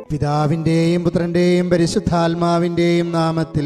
പിതാവിൻ്റെയും പുത്രൻ്റെയും പരിശുദ്ധാത്മാവിൻ്റെയും നാമത്തിൽ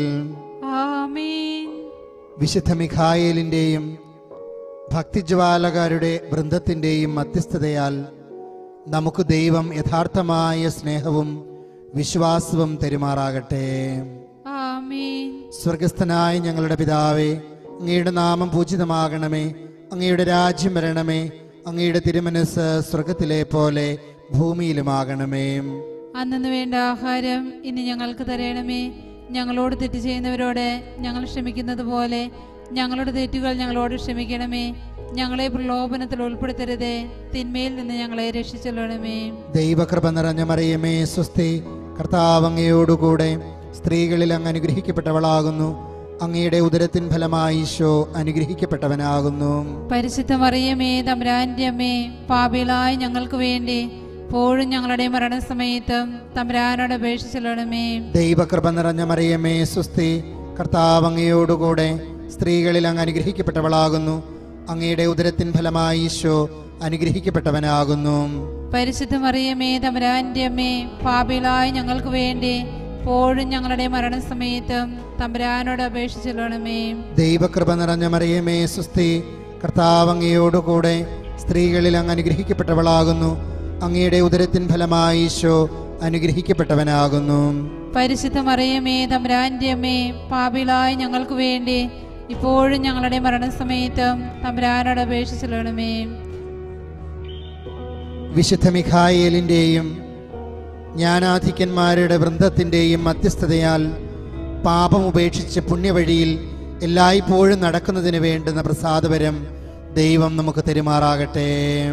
ആമേൻ വിശുദ്ധ മിഖായേലിൻ്റെയും ഭക്തിജ്വാലകാരുടെ വൃന്ദത്തിൻ്റെയും മധ്യസ്ഥതയാൽ നമുക്ക് ദൈവം യഥാർത്ഥമായ സ്നേഹവും വിശ്വാസവും തെരുമാറാകട്ടെ ആമേൻ സ്വർഗസ്ഥനായ ഞങ്ങളുടെ പിതാവേ അങ്ങയുടെ നാമം പൂജിതമാകണമേ അങ്ങയുടെ രാജ്യം വരണമേ അങ്ങയുടെ തിരുമനസ് സ്വർഗത്തിലെ പോലെ ഭൂമിയിലുമാകണമേ അന്നു വേണ്ട ആഹാരം ഇന്ന് ഞങ്ങൾക്ക് തരണമേ ഞങ്ങളോട് തെറ്റ് ചെയ്യുന്നവരോട് ഞങ്ങൾ ക്ഷമിക്കുന്നത് പോലെ ഞങ്ങളുടെ തെറ്റുകൾ ഞങ്ങളോട് ക്ഷമിക്കണമേ ഞങ്ങളെ പ്രലോഭനത്തിൽ ഉൾപ്പെടുത്തരുതേ തിന്മയിൽ നിന്ന് ഞങ്ങളെ രക്ഷിച്ചൊല്ലണമേ ദൈവകൃപ നിറഞ്ഞ മറിയമേ സ്വസ്തി കർത്താവ് അങ്ങയോടുകൂടെ സ്ത്രീകളിൽ അങ്ങ് അനുഗ്രഹിക്കപ്പെട്ടവളാകുന്നു അങ്ങയുടെ ഉദരത്തിൻ ഫലമായി ഈശോ അനുഗ്രഹിക്കപ്പെട്ടവനാകുന്നു പരിശുദ്ധ മറിയമേ തമ്പുരാന്റെ അമ്മേ പാപികളായ ഞങ്ങൾക്ക് വേണ്ടി എപ്പോഴും ഞങ്ങളുടെ മരണസമയത്തും തമ്പുരാനോട് അപേക്ഷിച്ചൊല്ലണമേ ദൈവകൃപ നിറഞ്ഞ മറിയമേ സ്വസ്തി കർത്താവ് അങ്ങയോടുകൂടെ സ്ത്രീകളിൽ അങ്ങ് അനുഗ്രഹിക്കപ്പെട്ടവളാകുന്നു അങ്ങയുടെ ഉദരത്തിൻ ഫലമായി ഈശോ അനുഗ്രഹിക്കപ്പെട്ടവനാകുന്നു പരിശുദ്ധ മറിയമേ തമ്പുരാന്റെ അമ്മേ പാപികളായ ഞങ്ങൾക്ക് വേണ്ടി എപ്പോഴും ഞങ്ങളുടെ മരണസമയത്തും തമ്പുരാനോട് അപേക്ഷിച്ചൊല്ലണമേ ദൈവകൃപ നിറഞ്ഞ മറിയമേ സുസ്തി കർത്താവ് അങ്ങയോടുകൂടെ സ്ത്രീകളിൽ അങ്ങ് അനുഗ്രഹിക്കപ്പെട്ടവളാകുന്നു അങ്ങയുടെ ഉദരത്തിൻ ഫലമായി ഈശോ അനുഗ്രഹിക്കപ്പെട്ടവനാകുന്നു പരിശുദ്ധ മറിയമേ തമ്പുരാന്റെ അമ്മേ പാപികളായ ഞങ്ങൾക്ക് വേണ്ടി ഇപ്പോഴും ഞങ്ങളുടെ മരണസമയത്തും തമ്പുരാനോട് അപേക്ഷിച്ചൊല്ലണമേ വിശുദ്ധ മിഖായേലിൻ്റെയും ജ്ഞാനാധിക്യന്മാരുടെ വൃന്ദത്തിൻ്റെയും മധ്യസ്ഥതയാൽ പാപം ഉപേക്ഷിച്ച് പുണ്യവഴിയിൽ എല്ലായ്പ്പോഴും നടക്കുന്നതിന് വേണ്ടുന്ന പ്രസാദപരം ദൈവം നമുക്ക് തെരുമാറാകട്ടെ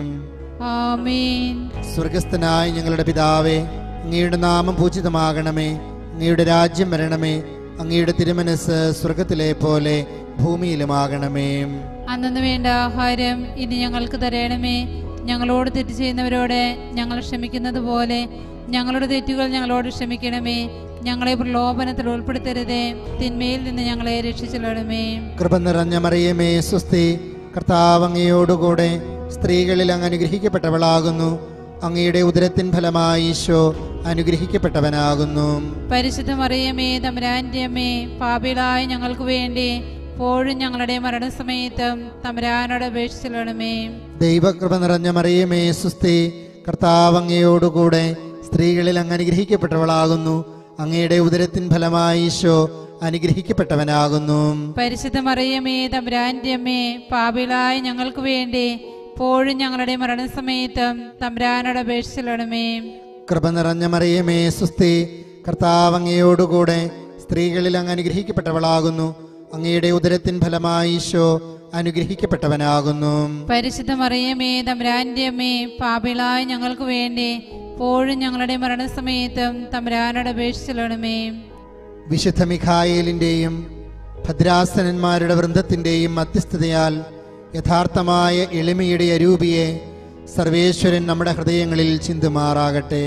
ആമേൻ സ്വർഗസ്ഥനായ ഞങ്ങളുടെ പിതാവേ അങ്ങയുടെ നാമം പൂജിതമാകണമേ അങ്ങയുടെ രാജ്യം വരണമേ അങ്ങയുടെ തിരുമനസ് സ്വർഗത്തിലെ പോലെ ഭൂമിയിലുമാകണമേ അന്നു വേണ്ട ആഹാരം ഇനി ഞങ്ങൾക്ക് തരണമേ ഞങ്ങളോട് തെറ്റ് ചെയ്യുന്നവരോട് ഞങ്ങൾ ക്ഷമിക്കുന്നത് പോലെ ഞങ്ങളുടെ തെറ്റുകൾ ഞങ്ങളോട് ക്ഷമിക്കണമേ ഞങ്ങളെ പ്രലോഭനത്തിൽ ഉൾപ്പെടുത്തരുതേ തിന്മയിൽ നിന്ന് ഞങ്ങളെ രക്ഷിച്ചൊല്ലണമേ കൃപ നിറഞ്ഞ മറിയമേ സ്വസ്തി കർത്താവ് അങ്ങയോടുകൂടെ സ്ത്രീകളിൽ അങ്ങ് അനുഗ്രഹിക്കപ്പെട്ടവളാകുന്നു അങ്ങയുടെ ഉദരത്തിൻ ഫലമായി ഈശോ അനുഗ്രഹിക്കപ്പെട്ടവനാകുന്നു പരിശുദ്ധ മറിയമേ തമ്പുരാന്റെ അമ്മേ പാപികളായ ഞങ്ങൾക്ക് വേണ്ടി എപ്പോഴും ഞങ്ങളുടെ മരണസമയത്തും തമ്പുരാനോട് അപേക്ഷിച്ചൊല്ലണമേ ദൈവകൃപ നിറഞ്ഞ മറിയമേ സുസ്തി കർത്താവ് അങ്ങയോടുകൂടെ സ്ത്രീകളിൽ അങ്ങ് അനുഗ്രഹിക്കപ്പെട്ടവളാകുന്നു അങ്ങയുടെ ഉദരത്തിൻ ഫലമായി ഈശോ അനുഗ്രഹിക്കപ്പെട്ടവനാകുന്നു പരിശുദ്ധ മറിയമേ തമ്പുരാന്റെ അമ്മേ പാപികളായ ഞങ്ങൾക്ക് വേണ്ടി എപ്പോഴും ഞങ്ങളുടെ മരണസമയത്തും തമ്പുരാനോട് അപേക്ഷിച്ചൊല്ലണമേ കൃപ നിറഞ്ഞ മറിയമേ സുസ്തി കർത്താവ് അങ്ങയോടുകൂടെ സ്ത്രീകളിൽ അങ്ങ് അനുഗ്രഹിക്കപ്പെട്ടവളാകുന്നു അങ്ങയുടെ ഉദരത്തിൻ ഫലമായി ഈശോ അനുഗ്രഹിക്കപ്പെട്ടവനാകുന്നു പരിശുദ്ധ മറിയമേ തമ്പുരാന്റെ അമ്മേ പാപികളായ ഞങ്ങൾക്ക് വേണ്ടി എപ്പോഴും ഞങ്ങളുടെ മരണസമയത്തും തമ്പുരാനോട് അപേക്ഷിച്ചൊല്ലണമേ വിശുദ്ധ മിഖായേലിൻ്റെയും ഭദ്രാസനന്മാരുടെ വൃന്ദത്തിൻ്റെയും മധ്യസ്ഥതയാൽ യഥാർത്ഥമായ എളിമയുടെ അരൂപിയെ സർവേശ്വരൻ നമ്മുടെ ഹൃദയങ്ങളിൽ ചിന്തുമാറാകട്ടെ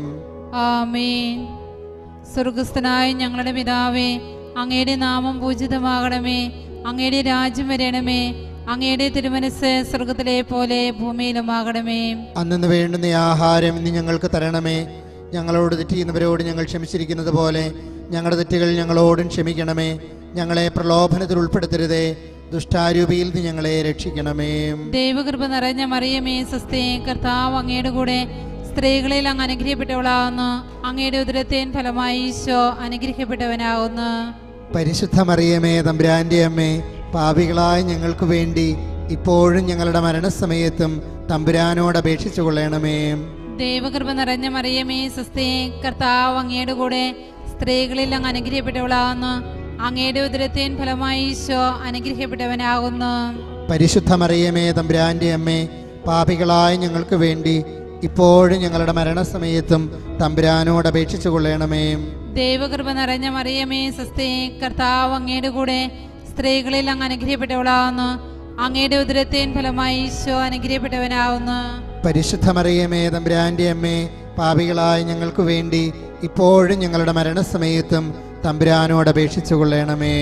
ആമേൻ സ്വർഗസ്ഥനായ ഞങ്ങളുടെ പിതാവേ അങ്ങയുടെ നാമം പൂജിതമാകണമേ അങ്ങയുടെ രാജ്യം വരണമേ അങ്ങയുടെ തിരുമനസ് സ്വർഗത്തിലെ പോലെ ഭൂമിയിലുമാകണമേ അന്നു വേണ്ടുന്ന ആഹാരം ഇന്ന് ഞങ്ങൾക്ക് തരണമേ ഞങ്ങളോട് തെറ്റിയുന്നവരോട് ഞങ്ങൾ ക്ഷമിച്ചിരിക്കുന്നത് പോലെ ഞങ്ങളുടെ തെറ്റുകൾ ഞങ്ങളോടും ക്ഷമിക്കണമേ ഞങ്ങളെ പ്രലോഭനത്തിൽ ഉൾപ്പെടുത്തരുതേ ദുഷ്ടാരൂപിയിൽ നിന്ന് ഞങ്ങളെ രക്ഷിക്കണമേ ദൈവകൃപ നിറഞ്ഞ മറിയമേ സ്വസ്തി കർത്താവ് അങ്ങയുടെ കൂടെ സ്ത്രീകളിൽ അങ്ങ് അനുഗ്രഹിക്കപ്പെട്ടവളാകുന്നു അങ്ങയുടെ ഉദരത്തേൻ ഫലമായി ഈശോ അനുഗ്രഹിക്കപ്പെട്ടവനാകുന്നു പരിശുദ്ധ മറിയമേ തമ്പുരാന്റെ അമ്മേ പാപികളായ ഞങ്ങൾക്ക് വേണ്ടി ഇപ്പോഴും ഞങ്ങളുടെ മരണസമയത്തും തമ്പുരാനോട് അപേക്ഷിച്ചു കൊള്ളണമേ ദൈവകൃപ നിറഞ്ഞ മറിയമേ സ്വസ്തി കർത്താവ് അങ്ങയുടെ കൂടെ സ്ത്രീകളിൽ അങ്ങ് അനുഗ്രഹിക്കപ്പെട്ടവളാകുന്നു അങ്ങയുടെ ഉദരത്തേൻ ഫലമായി ഈശോ അനുഗ്രഹിക്കപ്പെട്ടവനാകുന്നു പരിശുദ്ധ മറിയമേ തമ്പുരാന്റെ അമ്മേ പാപികളായ ഞങ്ങൾക്ക് വേണ്ടി ഇപ്പോഴും ഞങ്ങളുടെ മരണസമയത്തും തമ്പുരാനോട് അപേക്ഷിച്ചു കൊള്ളണമേ ദൈവകൃപ നിറഞ്ഞ മറിയമേ സ്വസ്തി കർത്താവ് അങ്ങയുടെ കൂടെ സ്ത്രീകളിൽ അങ്ങ് അനുഗ്രഹിക്കപ്പെട്ടവളാകുന്നു അങ്ങയുടെ ഉദരത്തേൻ ഫലമായി ഈശോ അനുഗ്രഹിക്കപ്പെട്ടവനാകുന്നു പരിശുദ്ധ മറിയമേ തമ്പുരാന്റെ അമ്മേ പാപികളായ ഞങ്ങൾക്ക് വേണ്ടി ഇപ്പോഴും ഞങ്ങളുടെ മരണസമയത്തും തമ്പുരാനോട് അപേക്ഷിച്ചു കൊള്ളണമേ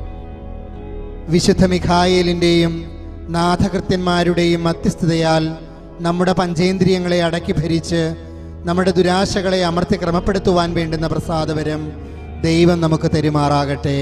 വിശുദ്ധ മിഖായേലിൻ്റെയും നാഥകൃത്യന്മാരുടെയും മധ്യസ്ഥതയാൽ നമ്മുടെ പഞ്ചേന്ദ്രിയങ്ങളെ അടക്കി ഭരിച്ച് നമ്മുടെ ദുരാശകളെ അമർത്തി ക്രമപ്പെടുത്തുവാൻ വേണ്ടുന്ന പ്രസാദവരം ദൈവം നമുക്ക് തെരുമാറാകട്ടെ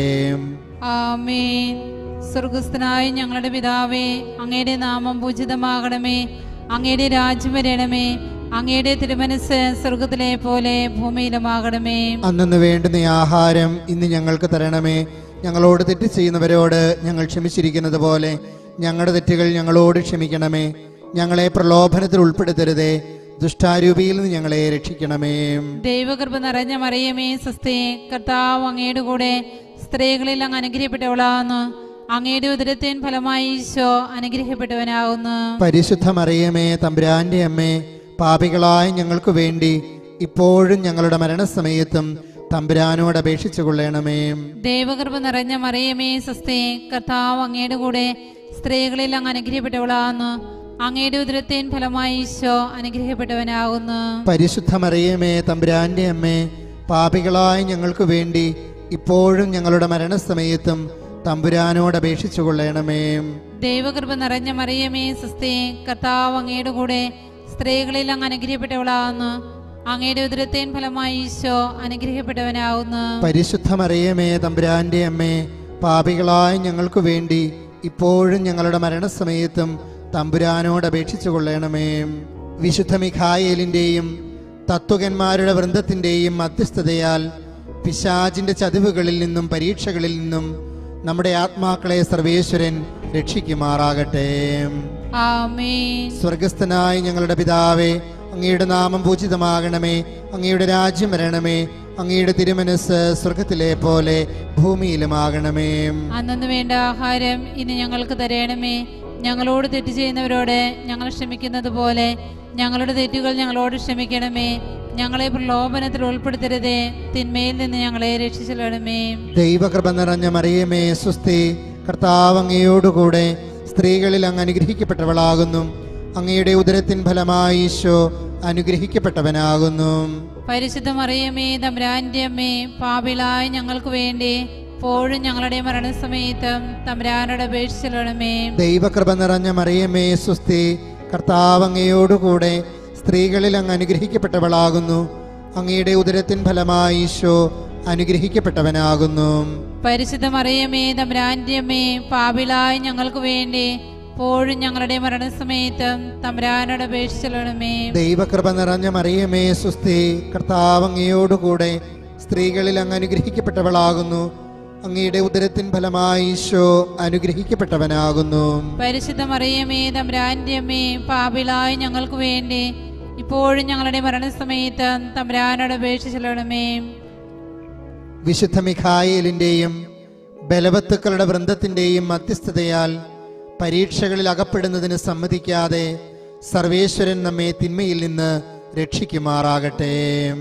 ആമേൻ സ്വർഗസ്ഥനായ ഞങ്ങളുടെ പിതാവേ അങ്ങയുടെ നാമം പൂജിതമാകണമേ അങ്ങയുടെ രാജ്യം വരണമേ അങ്ങയുടെ തിരുമനസ് സ്വർഗത്തിലെ പോലെ ഭൂമിയിലുമാകണമേ അന്നു വേണ്ടുന്ന ആഹാരം ഇന്ന് ഞങ്ങൾക്ക് തരണമേ ഞങ്ങളോട് തെറ്റ് ചെയ്യുന്നവരോട് ഞങ്ങൾ ക്ഷമിച്ചിരിക്കുന്നത് പോലെ ഞങ്ങളുടെ തെറ്റുകൾ ഞങ്ങളോട് ക്ഷമിക്കണമേ ഞങ്ങളെ പ്രലോഭനത്തിൽ ഉൾപ്പെടുത്തരുതേ ദുഷ്ടാരൂപിയിൽ നിന്ന് ഞങ്ങളെ രക്ഷിക്കണമേ ദൈവകൃപ നിറഞ്ഞ മറിയമേ സ്വസ്തി കർത്താവ് അങ്ങയുടെ കൂടെ സ്ത്രീകളിൽ അങ്ങ് അനുഗ്രഹിക്കപ്പെട്ടവളാകുന്നു അങ്ങയുടെ ഉദരത്തിൻ ഫലമായി ഈശോ അനുഗ്രഹിക്കപ്പെട്ടവനാകുന്നു പരിശുദ്ധ മറിയമേ തമ്പുരാന്റെ അമ്മേ പാപികളായ ഞങ്ങൾക്ക് വേണ്ടി ഇപ്പോഴും ഞങ്ങളുടെ മരണസമയത്തും തമ്പുരാനോട് അപേക്ഷിച്ചു കൊള്ളണമേ ദൈവകൃപ നിറഞ്ഞ മറിയമേ സ്വസ്തി കർത്താവ് അങ്ങയുടെ കൂടെ സ്ത്രീകളിൽ അങ്ങ് അനുഗ്രഹിക്കപ്പെട്ടവളാകുന്നു അങ്ങയുടെ ഉദരത്തിൻ ഫലമായി ഈശോ അനുഗ്രഹിക്കപ്പെട്ടവനാകുന്നു പരിശുദ്ധ മറിയമേ തമ്പുരാന്റെ അമ്മേ പാപികളായ ഞങ്ങൾക്ക് വേണ്ടി ഇപ്പോഴും ഞങ്ങളുടെ മരണസമയത്തും തമ്പുരാനോട് അപേക്ഷിച്ചു കൊള്ളണമേ ദൈവകൃപ നിറഞ്ഞ മറിയമേ സ്വസ്തി കർത്താവ് അങ്ങയുടെ കൂടെ സ്ത്രീകളിൽ അങ്ങ് അനുഗ്രഹിക്കപ്പെട്ടവളാകുന്നു അങ്ങയുടെ ഉദരത്തിൻ ഫലമായി ഈശോ അനുഗ്രഹിക്കപ്പെട്ടവനാകുന്നു പരിശുദ്ധ മറിയമേ തമ്പുരാന്റെ അമ്മേ പാപികളായ ഞങ്ങൾക്ക് വേണ്ടി ഇപ്പോഴും ഞങ്ങളുടെ മരണസമയത്തും തമ്പുരാനോട് അപേക്ഷിച്ചു കൊള്ളണമേ വിശുദ്ധ മിഖായേലിൻ്റെയും തത്വകന്മാരുടെ വൃന്ദത്തിൻ്റെയും മധ്യസ്ഥതയാൽ പിശാചിന്റെ ചതിവുകളിൽ നിന്നും പരീക്ഷകളിൽ നിന്നും നമ്മുടെ ആത്മാക്കളെ സർവേശ്വരൻ രക്ഷിക്കുമാറാകട്ടെ ആമേൻ സ്വർഗസ്ഥനായ ഞങ്ങളുടെ പിതാവേ അങ്ങയുടെ നാമം പൂജിതമാകണമേ അങ്ങയുടെ രാജ്യം വരണമേ അങ്ങയുടെ തിരുമനസ് സ്വർഗത്തിലെ പോലെ ഭൂമിയിലുമാകണമേ അന്നു വേണ്ട ആഹാരം ഇനി ഞങ്ങൾക്ക് തരണമേ ഞങ്ങളോട് തെറ്റ് ചെയ്യുന്നവരോട് ഞങ്ങൾ ക്ഷമിക്കുന്നത് പോലെ ഞങ്ങളുടെ തെറ്റുകൾ ഞങ്ങളോട് ക്ഷമിക്കണമേ ഞങ്ങളെ പ്രലോഭനത്തിൽ ഉൾപ്പെടുത്തരുതേ തിന്മയിൽ നിന്ന് ഞങ്ങളെ രക്ഷിച്ചിടണമേ ദൈവകൃപ നിറഞ്ഞ മറിയമേ സുസ്തി കർത്താവ് അങ്ങയോടുകൂടെ സ്ത്രീകളിൽ അങ്ങ് അനുഗ്രഹിക്കപ്പെട്ടവളാകുന്നു അങ്ങയുടെ ഉദരത്തിൻ ഫലമായി ഈശോ അനുഗ്രഹിക്കപ്പെട്ടവനാകുന്നു പരിശുദ്ധ മറിയമേ തമ്പ്രാന്റെ അമ്മേ പാപിളായ ഞങ്ങൾക്ക് വേണ്ടി എപ്പോഴും ഞങ്ങളുടെ മരണസമയത്തും തമ്പ്രാനോട് അപേക്ഷിച്ചിടണമേ ദൈവകൃപ നിറഞ്ഞ മറിയമേ സുസ്തി കർത്താവ് അങ്ങയോടുകൂടെ സ്ത്രീകളിൽ അങ്ങ് അനുഗ്രഹിക്കപ്പെട്ടവളാകുന്നു അങ്ങയുടെ ഉദരത്തിൻ ഫലമായി ഈശോ അനുഗ്രഹിക്കപ്പെട്ടവനാകുന്നു പരിശുദ്ധ മറിയമേ തമ്പ്രാന്റെ അമ്മേ പാപിളായ ഞങ്ങൾക്ക് വേണ്ടി എപ്പോഴും ഞങ്ങളുടെ മരണസമയത്തും തമ്പ്രാനോട് അപേക്ഷിച്ചിടണമേ ദൈവകൃപ നിറഞ്ഞ മറിയമേ സുസ്തി കർത്താവ് അങ്ങയോടുകൂടെ സ്ത്രീകളിൽ അങ്ങ് അനുഗ്രഹിക്കപ്പെട്ടവളാകുന്നു അങ്ങയുടെ ഉദരത്തിൻ ഫലമായി ഈശോ അനുഗ്രഹിക്കപ്പെട്ടവനാകുന്നു പരിശുദ്ധ മറിയമേ തമ്പ്രാന്റെ അമ്മേ പാപിളായ ഞങ്ങൾക്ക് വേണ്ടി ഇപ്പോഴും ഞങ്ങളുടെ മരണസമയത്തും തമ്പ്രാനോട് അപേക്ഷിച്ചിടണമേ വിശുദ്ധ മിഖായേലിൻ്റെയും ബലവത്തുക്കളുടെ വൃന്ദത്തിൻ്റെയും മധ്യസ്ഥതയാൽ പരീക്ഷകളിൽ അകപ്പെടുന്നതിന് സമ്മതിക്കാതെ സർവേശ്വരൻ നമ്മെ തിന്മയിൽ നിന്ന് രക്ഷിക്കുമാറാകട്ടെ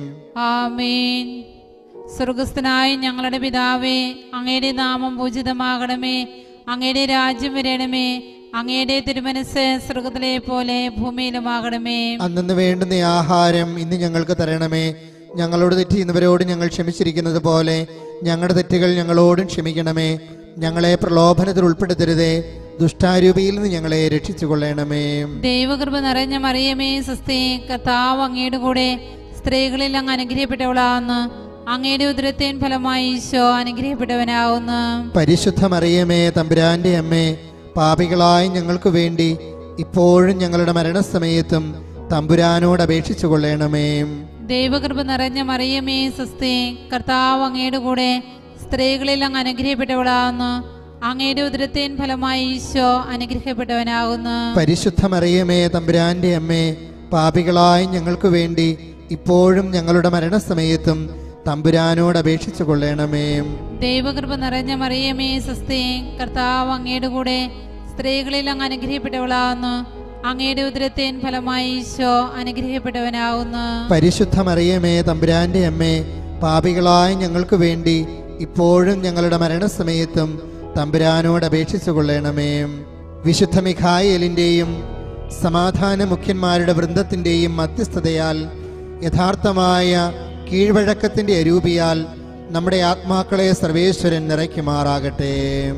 ആമേൻ സ്വർഗസ്ഥനായ ഞങ്ങളുടെ പിതാവേ അങ്ങയുടെ നാമം പൂജിതമാകണമേ അങ്ങയുടെ രാജ്യം വരണമേ അങ്ങയുടെ തിരുമനസ് സ്വർഗത്തിലെ പോലെ ഭൂമിയിലുമാകണമേ അന്നു വേണ്ടുന്ന ആഹാരം ഇന്ന് ഞങ്ങൾക്ക് തരണമേ ഞങ്ങളോട് തെറ്റ് ചെയ്യുന്നവരോട് ഞങ്ങൾ ക്ഷമിച്ചിരിക്കുന്നത് പോലെ ഞങ്ങളുടെ തെറ്റുകൾ ഞങ്ങളോടും ക്ഷമിക്കണമേ ഞങ്ങളെ പ്രലോഭനത്തിൽ ഉൾപ്പെടുത്തരുതേ ദുഷ്ടാരൂപിയിൽ നിന്ന് ഞങ്ങളെ രക്ഷിച്ചു കൊള്ളണമേ ദൈവകൃപ നിറഞ്ഞ മറിയമേ സ്വസ്തി കർത്താവ് അങ്ങയുടെ കൂടെ സ്ത്രീകളിൽ അങ്ങ് അനുഗ്രഹിക്കപ്പെട്ടവളാകുന്നു അങ്ങയുടെ ഉദരത്തേൻ ഫലമായി ഈശോ അനുഗ്രഹിക്കപ്പെട്ടവനാകുന്നു പരിശുദ്ധ മറിയമേ തമ്പുരാന്റെ അമ്മേ പാപികളായ ഞങ്ങൾക്ക് വേണ്ടി ഇപ്പോഴും ഞങ്ങളുടെ മരണസമയത്തും തമ്പുരാനോട് അപേക്ഷിച്ചു കൊള്ളണമേ ദൈവകൃപ നിറഞ്ഞ മറിയമേ സ്വസ്തി കർത്താവ് അങ്ങയുടെ കൂടെ സ്ത്രീകളിൽ അങ്ങ് അനുഗ്രഹിക്കപ്പെട്ടവളാകുന്നു അങ്ങയുടെ ഉദരത്തേൻ ഫലമായി ഈശോ അനുഗ്രഹിക്കപ്പെട്ടവനാകുന്നു പരിശുദ്ധ മറിയമേ തമ്പുരാന്റെ അമ്മേ പാപികളായ ഞങ്ങൾക്ക് വേണ്ടി ഇപ്പോഴും ഞങ്ങളുടെ മരണസമയത്തും തമ്പുരാനോട് അപേക്ഷിച്ചു കൊള്ളണമേ ദൈവകൃപ നിറഞ്ഞ മറിയമേ സ്വസ്തി കർത്താവ് അങ്ങയുടെ കൂടെ സ്ത്രീകളിൽ അങ്ങ് അനുഗ്രഹിക്കപ്പെട്ടവളാകുന്നു അങ്ങയുടെ ഉദരത്തേൻ ഫലമായി ഈശോ അനുഗ്രഹിക്കപ്പെട്ടവനാകുന്നു പരിശുദ്ധ മറിയമേ തമ്പുരാന്റെ അമ്മേ പാപികളായ ഞങ്ങൾക്ക് വേണ്ടി ഇപ്പോഴും ഞങ്ങളുടെ മരണസമയത്തും തമ്പുരാനോട് അപേക്ഷിച്ചു കൊള്ളണമേ വിശുദ്ധ മിഖായേലിൻ്റെയും സമാധാന മുഖ്യന്മാരുടെ വൃന്ദത്തിൻ്റെയും മധ്യസ്ഥതയാൽ യഥാർത്ഥമായ കീഴ്വഴക്കത്തിൻ്റെ അരൂപിയാൽ നമ്മുടെ ആത്മാക്കളെ സർവേശ്വരൻ നിറയ്ക്കുമാറാകട്ടെ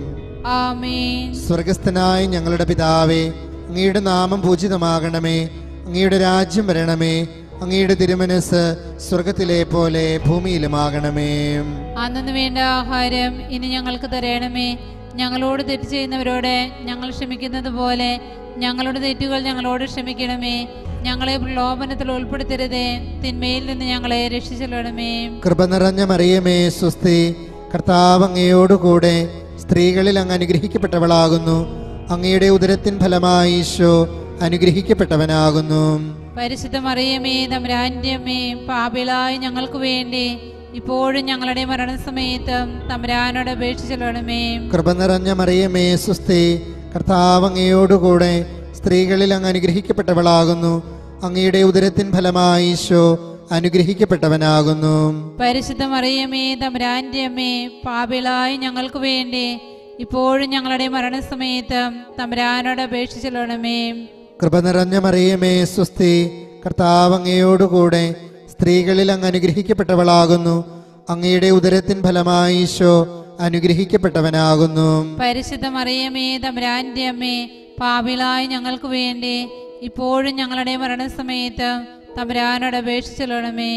ആമേൻ സ്വർഗസ്ഥനായ ഞങ്ങളുടെ പിതാവേ അങ്ങയുടെ നാമം പൂജിതമാകണമേ അങ്ങയുടെ രാജ്യം വരണമേ അങ്ങയുടെ തിരുമനസ് സ്വർഗത്തിലെ പോലെ ഭൂമിയിലുമാകണമേ അന്നു വേണ്ട ആഹാരം ഇനി ഞങ്ങൾക്ക് തരണമേ ഞങ്ങളോട് തെറ്റ് ചെയ്യുന്നവരോട് ഞങ്ങൾ ക്ഷമിക്കുന്നത് പോലെ ഞങ്ങളുടെ തെറ്റുകൾ ഞങ്ങളോട് ക്ഷമിക്കണമേ ഞങ്ങളെ പ്രലോഭനത്തിൽ ഉൾപ്പെടുത്തരുതേ തിന്മയിൽ നിന്ന് ഞങ്ങളെ രക്ഷിച്ചെല്ലണമേ കൃപ നിറഞ്ഞ മറിയമേ സ്വസ്തി കർത്താവ് അങ്ങയോടുകൂടെ സ്ത്രീകളിൽ അങ്ങ് അനുഗ്രഹിക്കപ്പെട്ടവളാകുന്നു അങ്ങയുടെ ഉദരത്തിൻ ഫലമായി ഈശോ അനുഗ്രഹിക്കപ്പെട്ടവനാകുന്നു പരിശുദ്ധ മറിയമേ തമ്പുരാന്റെ അമ്മേ പാപിളായി ഞങ്ങൾക്ക് വേണ്ടി ഇപ്പോഴും ഞങ്ങളുടെ മരണസമയത്തും തമ്പുരാനോട് അപേക്ഷിച്ചെല്ലണമേ കൃപ നിറഞ്ഞ മറിയമേ സ്വസ്തി കർത്താവ് അങ്ങയോടുകൂടെ സ്ത്രീകളിൽ അങ്ങ് അനുഗ്രഹിക്കപ്പെട്ടവളാകുന്നു അങ്ങയുടെ ഉദരത്തിൻ ഫലമായി ഈശോ അനുഗ്രഹിക്കപ്പെട്ടവനാകുന്നു പരിശുദ്ധ മറിയമേ തമ്പുരാന്റെ അമ്മേ പാപിളായി ഞങ്ങൾക്ക് വേണ്ടി ഇപ്പോഴും ഞങ്ങളുടെ മരണസമയത്തും തമ്പുരാനോട് അപേക്ഷിച്ചെല്ലണമേ കൃപ നിറഞ്ഞ മറിയമേ സ്വസ്തി കർത്താവ് അങ്ങയോടുകൂടെ സ്ത്രീകളിൽ അങ്ങ് അനുഗ്രഹിക്കപ്പെട്ടവളാകുന്നു അങ്ങയുടെ ഉദരത്തിൻ ഫലമായി ഈശോ അനുഗ്രഹിക്കപ്പെട്ടവനാകുന്നു പരിശുദ്ധ മറിയമേ തമ്പുരാന്റെ അമ്മേ പാപിളായി ഞങ്ങൾക്ക് വേണ്ടി ഇപ്പോഴും ഞങ്ങളുടെ മരണസമയത്തും തമ്പുരാനോട് അപേക്ഷിച്ചെല്ലണമേ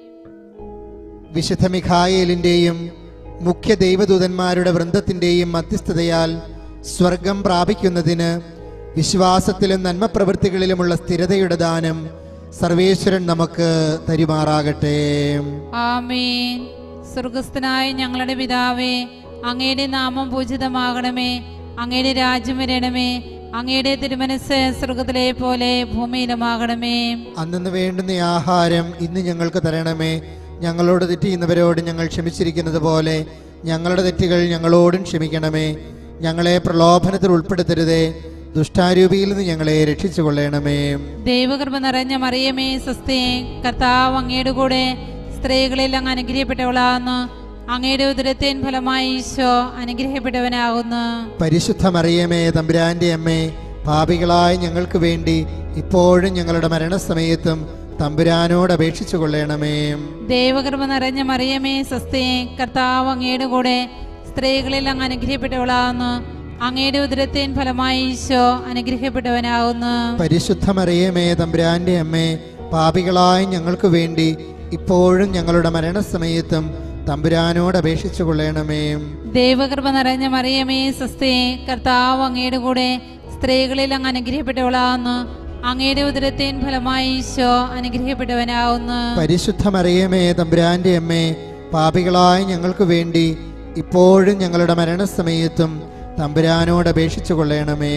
വിശുദ്ധ മിഖായേലിൻ്റെയും മുഖ്യ ദൈവദൂതന്മാരുടെ വൃന്ദത്തിൻ്റെയും മധ്യസ്ഥതയാൽ സ്വർഗം പ്രാപിക്കുന്നതിന് വിശ്വാസത്തിലും നന്മപ്രവൃത്തികളിലുമുള്ള സ്ഥിരതയുടെ ദാനം സർവേശ്വരൻ നമുക്ക് തരുമാറാകട്ടെ ആമേൻ സ്വർഗസ്ഥനായ ഞങ്ങളുടെ പിതാവേ അങ്ങയുടെ നാമം പൂജിതമാകണമേ അങ്ങയുടെ രാജ്യം വരണമേ അങ്ങയുടെ തിരുമനസ് സ്വർഗത്തിലെ പോലെ ഭൂമിയിലുമാകണമേ അന്നു വേണ്ടുന്ന ആഹാരം ഇന്ന് ഞങ്ങൾക്ക് തരണമേ ഞങ്ങളോട് തെറ്റ് ചെയ്യുന്നവരോട് ഞങ്ങൾ ക്ഷമിച്ചിരിക്കുന്നത് പോലെ ഞങ്ങളുടെ തെറ്റുകൾ ഞങ്ങളോടും ക്ഷമിക്കണമേ ഞങ്ങളെ പ്രലോഭനത്തിൽ ഉൾപ്പെടുത്തരുതേ ദുഷ്ടാരൂപിയിൽ നിന്ന് ഞങ്ങളെ രക്ഷിച്ചു കൊള്ളണമേ ദൈവകൃപ നിറഞ്ഞ മറിയമേ സ്വസ്തി കർത്താവ് അങ്ങയുടെ കൂടെ സ്ത്രീകളിൽ അങ്ങ് അനുഗ്രഹിക്കപ്പെട്ടവളാകുന്നു അങ്ങയുടെ ഉദരത്തിൻ ഫലമായി ഈശോ അനുഗ്രഹിക്കപ്പെട്ടവനാകുന്നു പരിശുദ്ധ മറിയമേ തമ്പുരാന്റെ അമ്മേ പാപികളായ ഞങ്ങൾക്ക് വേണ്ടി ഇപ്പോഴും ഞങ്ങളുടെ മരണസമയത്തും തമ്പുരാനോട് അപേക്ഷിച്ചു കൊള്ളണമേ ദൈവകൃപ നിറഞ്ഞ മറിയമേ സ്വസ്തി കർത്താവ് അങ്ങയുടെ കൂടെ സ്ത്രീകളിൽ അങ്ങ് അനുഗ്രഹിക്കപ്പെട്ടവളാകുന്നു അങ്ങയുടെ ഉദരത്തിൻ ഫലമായി ഈശോ അനുഗ്രഹിക്കപ്പെട്ടവനാകുന്നു പരിശുദ്ധ മറിയമേ തമ്പുരാന്റെ അമ്മേ പാപികളായ ഞങ്ങൾക്ക് വേണ്ടി ഇപ്പോഴും ഞങ്ങളുടെ മരണസമയത്തും തമ്പുരാനോട് അപേക്ഷിച്ചു കൊള്ളണമേ ദൈവകൃപ നിറഞ്ഞ മറിയമേ സ്വസ്തി കർത്താവ് അങ്ങയുടെ കൂടെ സ്ത്രീകളിൽ അങ്ങ് അനുഗ്രഹിക്കപ്പെട്ടവളാകുന്നു അങ്ങയുടെ ഉദരത്തിൻ ഫലമായി ഈശോ അനുഗ്രഹിക്കപ്പെട്ടവനാകുന്നു പരിശുദ്ധ മറിയമേ തമ്പുരാന്റെ അമ്മേ പാപികളായ ഞങ്ങൾക്ക് വേണ്ടി ഇപ്പോഴും ഞങ്ങളുടെ മരണസമയത്തും തമ്പുരാനോട് അപേക്ഷിച്ചു കൊള്ളണമേ